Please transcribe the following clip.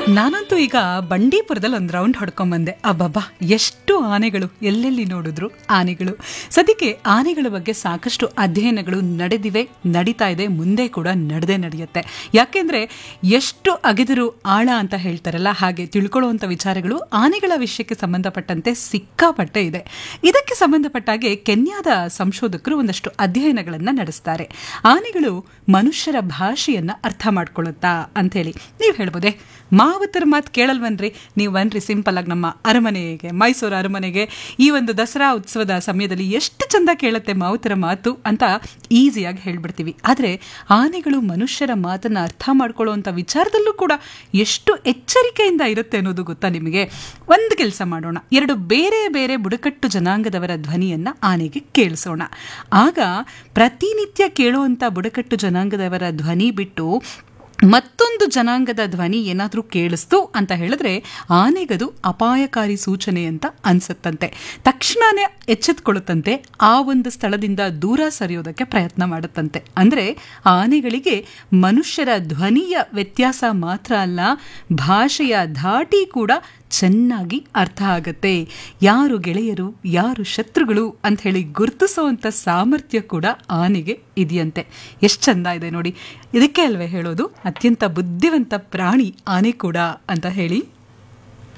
ನಾನಂತೂ ಈಗ ಬಂಡೀಪುರದಲ್ಲಿ ಒಂದು ರೌಂಡ್ ಹೊಡ್ಕೊಂಬಂದೆ ಅಬ್ಬಬ್ಬಾ ಎಷ್ಟು ಆನೆಗಳು ಎಲ್ಲೆಲ್ಲಿ ನೋಡಿದ್ರು ಆನೆಗಳು ಸದ್ಯಕ್ಕೆ ಆನೆಗಳ ಬಗ್ಗೆ ಸಾಕಷ್ಟು ಅಧ್ಯಯನಗಳು ನಡೆದಿವೆ ನಡೀತಾ ಇದೆ ಮುಂದೆ ಕೂಡ ನಡೆದೇ ನಡೆಯುತ್ತೆ ಯಾಕೆಂದ್ರೆ ಎಷ್ಟು ಅಗೆದರು ಆಳ ಅಂತ ಹೇಳ್ತಾರಲ್ಲ ಹಾಗೆ ತಿಳ್ಕೊಳ್ಳುವಂಥ ವಿಚಾರಗಳು ಆನೆಗಳ ವಿಷಯಕ್ಕೆ ಸಂಬಂಧಪಟ್ಟಂತೆ ಸಿಕ್ಕಾಪಟ್ಟೆ ಇದೆ ಇದಕ್ಕೆ ಸಂಬಂಧಪಟ್ಟ ಹಾಗೆ ಕೆನ್ಯಾದ ಸಂಶೋಧಕರು ಒಂದಷ್ಟು ಅಧ್ಯಯನಗಳನ್ನ ನಡೆಸ್ತಾರೆ ಆನೆಗಳು ಮನುಷ್ಯರ ಭಾಷೆಯನ್ನ ಅರ್ಥ ಮಾಡ್ಕೊಳ್ಳುತ್ತಾ ಅಂಥೇಳಿ ನೀವು ಹೇಳ್ಬೋದೆ ಮಾವತರ ಮಾತು ಕೇಳಲ್ವನ್ರಿ ನೀವು ಬನ್ರಿ ಸಿಂಪಲ್ ಆಗಿ ನಮ್ಮ ಅರಮನೆಗೆ ಮೈಸೂರು ಅರಮನೆಗೆ ಈ ಒಂದು ದಸರಾ ಉತ್ಸವದ ಸಮಯದಲ್ಲಿ ಎಷ್ಟು ಚಂದ ಕೇಳುತ್ತೆ ಮಾವುತರ ಮಾತು ಅಂತ ಈಸಿಯಾಗಿ ಹೇಳ್ಬಿಡ್ತೀವಿ ಆದರೆ ಆನೆಗಳು ಮನುಷ್ಯರ ಮಾತನ್ನ ಅರ್ಥ ಮಾಡ್ಕೊಳ್ಳುವಂಥ ವಿಚಾರದಲ್ಲೂ ಕೂಡ ಎಷ್ಟು ಎಚ್ಚರಿಕೆಯಿಂದ ಇರುತ್ತೆ ಅನ್ನೋದು ಗೊತ್ತಾ ನಿಮಗೆ ಒಂದು ಕೆಲಸ ಮಾಡೋಣ ಎರಡು ಬೇರೆ ಬೇರೆ ಬುಡಕಟ್ಟು ಜನಾಂಗದವರ ಧ್ವನಿಯನ್ನ ಆನೆಗೆ ಕೇಳಿಸೋಣ ಆಗ ಪ್ರತಿನಿತ್ಯ ಕೇಳುವಂಥ ಬುಡಕಟ್ಟು ಜನಾಂಗದವರ ಧ್ವನಿ ಬಿಟ್ಟು ಮತ್ತೊಂದು ಜನಾಂಗದ ಧ್ವನಿ ಏನಾದರೂ ಕೇಳಿಸ್ತು ಅಂತ ಹೇಳಿದ್ರೆ ಆನೆಗದು ಅಪಾಯಕಾರಿ ಸೂಚನೆ ಅಂತ ಅನ್ಸುತ್ತಂತೆ ತಕ್ಷಣನೇ ಎಚ್ಚೆತ್ಕೊಳ್ಳುತ್ತಂತೆ ಆ ಒಂದು ಸ್ಥಳದಿಂದ ದೂರ ಸರಿಯೋದಕ್ಕೆ ಪ್ರಯತ್ನ ಮಾಡುತ್ತಂತೆ ಅಂದ್ರೆ ಆನೆಗಳಿಗೆ ಮನುಷ್ಯರ ಧ್ವನಿಯ ವ್ಯತ್ಯಾಸ ಮಾತ್ರ ಅಲ್ಲ ಭಾಷೆಯ ಧಾಟಿ ಕೂಡ ಚೆನ್ನಾಗಿ ಅರ್ಥ ಆಗತ್ತೆ ಯಾರು ಗೆಳೆಯರು ಯಾರು ಶತ್ರುಗಳು ಅಂತ ಹೇಳಿ ಗುರುತಿಸುವಂಥ ಸಾಮರ್ಥ್ಯ ಕೂಡ ಆನೆಗೆ ಇದೆಯಂತೆ ಎಷ್ಟು ಚಂದ ಇದೆ ನೋಡಿ ಇದಕ್ಕೆ ಅಲ್ವೇ ಹೇಳೋದು ಅತ್ಯಂತ ಬುದ್ಧಿವಂತ ಪ್ರಾಣಿ ಆನೆ ಕೂಡ ಅಂತ ಹೇಳಿ